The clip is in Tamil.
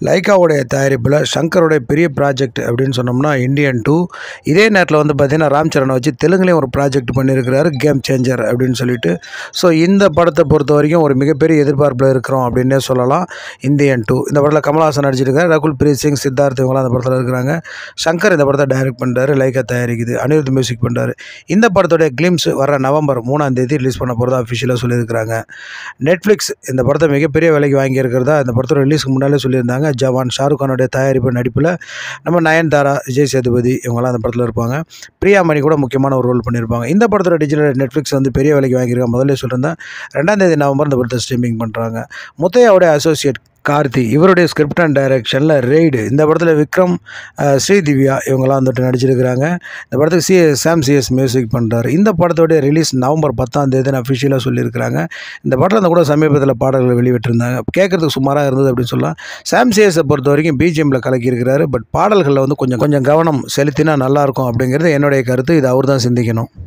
லைக்காவுடைய தயாரிப்பில் சங்கருடைய பெரிய ப்ராஜெக்ட் அப்படின்னு சொன்னோம்னா இந்தியன் டூ இதே நேரத்தில் வந்து பார்த்திங்கன்னா ராம் சரணை வச்சு தெலுங்குலேயும் ஒரு ப்ராஜெக்ட் பண்ணியிருக்கிறாரு கேம் சேஞ்சர் அப்படின்னு சொல்லிட்டு ஸோ இந்த படத்தை பொறுத்த வரைக்கும் ஒரு மிகப்பெரிய எதிர்பார்ப்பில் இருக்கிறோம் அப்படின்னே சொல்லலாம் இந்தியன் டூ இந்த படத்தில் கமல்ஹாசன் நடிச்சிருக்காரு ரகுல் பிரீத் சிங் சித்தார்த் இவங்களாம் அந்த படத்தில் இருக்கிறாங்க சங்கர் இந்த படத்தை டைரக்ட் பண்ணுறாரு லைக்கா தயாரிக்குது அனிருத் மியூசிக் பண்ணுறாரு இந்த படத்துடைய கிளிம்ஸ் வர நவம்பர் மூணாம் தேதி ரிலீஸ் பண்ண போகிறதா அஃபிஷியலாக சொல்லியிருக்கிறாங்க நெட்ஃப்ளிக்ஸ் இந்த படத்தை மிகப்பெரிய விலைக்கு வாங்கியிருக்கிறதா இந்த படத்தோட ரிலீஸ்க்கு முன்னாலே சொல்லியிருந்தாங்க ஜவான் ஷாருக் கானுடைய தயாரிப்பு நடிப்பில் நம்ம நயன்தாரா விஜய் சேதுபதி இவங்கெல்லாம் அந்த படத்தில் இருப்பாங்க பிரியாமணி கூட முக்கியமான ஒரு ரோல் பண்ணியிருப்பாங்க இந்த படத்தோட டிஜிட்டல் நெட்ஃப்ளிக்ஸ் வந்து பெரிய விலைக்கு வாங்கியிருக்காங்க முதல்ல சொல்லியிருந்தேன் ரெண்டாம் தேதி நவம்பர் இந்த படத்தை ஸ்ட்ரீமிங் பண்ணுறாங்க முத்தையாவுடைய அசோசியேட் கார்த்தி இவருடைய ஸ்கிரிப்ட் அண்ட் டைரக்ஷனில் ரெய்டு இந்த படத்தில் விக்ரம் அஹ், ஸ்ரீதிவ்யா இவங்கெல்லாம் வந்துட்டு நடிச்சிருக்கிறாங்க இந்த படத்துக்கு சி சாம் சிஎஸ் மியூசிக் பண்ணுறாரு இந்த படத்தோடைய ரிலீஸ் நவம்பர் பத்தாம் தேதின்னு அஃபிஷியலாக சொல்லியிருக்கிறாங்க இந்த படத்தில் அந்த கூட சமீபத்தில் பாடல்கள் வெளியிட்டிருந்தாங்க கேட்குறதுக்கு சுமாராக இருந்தது அப்படின்னு சொல்லலாம் சாம் சிஎஸை பொறுத்த வரைக்கும் பிஜிஎம்மில் கலக்கியிருக்கிறாரு பட் பாடல்களில் வந்து கொஞ்சம் கொஞ்சம் கவனம் செலுத்தினா நல்லாயிருக்கும் அப்படிங்கிறது என்னுடைய கருத்து இது அவர் தான் சிந்திக்கணும்